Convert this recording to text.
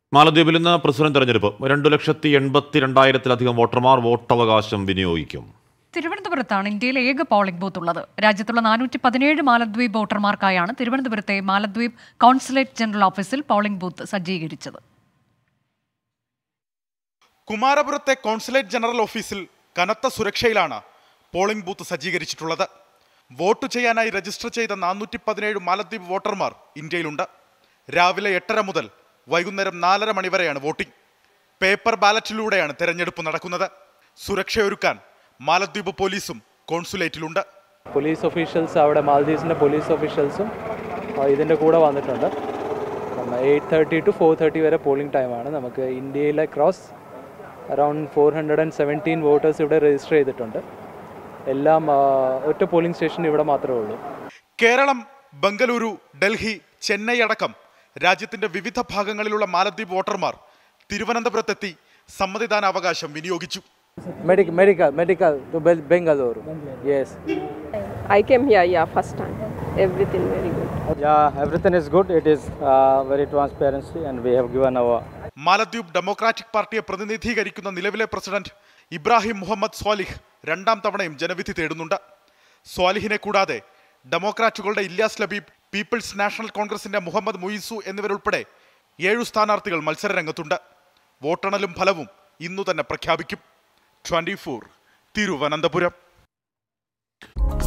മാലദ്വീപിൽ ഇന്ന് പ്രസിഡന്റ് തെരഞ്ഞെടുപ്പ് രണ്ടു ലക്ഷത്തി എൺപത്തി രണ്ടായിരത്തിലധികം വോട്ടർമാർ വോട്ടവകാശം വിനിയോഗിക്കും തിരുവനന്തപുരത്താണ് ഇന്ത്യയിലെ ഏക പോളിംഗ് ബൂത്ത് ഉള്ളത് രാജ്യത്തുള്ള നാനൂറ്റി പതിനേഴ് മാലദ്വീപ് വോട്ടർമാർക്കായാണ് തിരുവനന്തപുരത്തെ മാലദ്വീപ് കോൺസുലേറ്റ് ജനറൽ ഓഫീസിൽ പോളിംഗ് ബൂത്ത് സജ്ജീകരിച്ചത് കുമാരപുരത്തെ കോൺസുലേറ്റ് ജനറൽ ഓഫീസിൽ കനത്ത സുരക്ഷയിലാണ് പോളിംഗ് ബൂത്ത് സജ്ജീകരിച്ചിട്ടുള്ളത് വോട്ട് ചെയ്യാനായി രജിസ്റ്റർ ചെയ്ത നാനൂറ്റി പതിനേഴ് മാലദ്വീപ് വോട്ടർമാർ ഇന്ത്യയിലുണ്ട് രാവിലെ എട്ടര മുതൽ വൈകുന്നേരം നാലര മണി വരെയാണ് വോട്ടിംഗ് പേപ്പർ ബാലറ്റിലൂടെയാണ് തെരഞ്ഞെടുപ്പ് നടക്കുന്നത് സുരക്ഷയൊരുക്കാൻ മാലദ്വീപ് പോലീസും കോൺസുലേറ്റിലുണ്ട് പോലീസ് ഒഫീഷ്യൽസ് അവിടെ മാലദ്വീപ്സിൻ്റെ പോലീസ് ഒഫീഷ്യൽസും ഇതിൻ്റെ കൂടെ വന്നിട്ടുണ്ട് eight thirty to four thirty വരെ പോളിംഗ് ടൈമാണ് നമുക്ക് ഇന്ത്യയിലെ across around four hundred and seventeen voters ഇവിടെ രജിസ്റ്റർ ചെയ്തിട്ടുണ്ട് എല്ലാം ആ, ഒറ്റ പോളിംഗ് സ്റ്റേഷൻ ഇവിടെ മാത്രമേ ഉള്ളൂ കേരളം ബംഗളൂരു ഡൽഹി ചെന്നൈ അടക്കം രാജ്യത്തിന്റെ വിവിധ ഭാഗങ്ങളിലുള്ള മാലദ്വീപ് വോട്ടർമാർ തിരുവനന്തപുരത്തെത്തി സമ്മതിദാനാവകാശം വിനിയോഗിച്ചു medical medical medical to Bengaluru yes I came here, yeah, first time. Everything very good. Yeah, everything is good. It is uh, very transparency, and we have given our മാലദ്വീപ് ഡെമോക്രാറ്റിക് പാർട്ടിയെ പ്രതിനിധീകരിക്കുന്ന നിലവിലെ പ്രസിഡന്റ് ഇബ്രാഹിം മുഹമ്മദ് സ്വാലിഹ് രണ്ടാം തവണയും ജനവിധി തേടുന്നുണ്ട് സ്വാലിഹിനെ കൂടാതെ ഡെമോക്രാറ്റുകളുടെ ഇല്യാസ് ലബീബ് പീപ്പിൾസ് നാഷണൽ കോൺഗ്രസിന്റെ മുഹമ്മദ് മുയിസു എന്നിവരുൾപ്പെടെ ഏഴു സ്ഥാനാർത്ഥികൾ മത്സരരംഗത്തുണ്ട് വോട്ടെണ്ണലും ഫലവും ഇന്നു തന്നെ പ്രഖ്യാപിക്കും ട്വന്റി തിരുവനന്തപുരം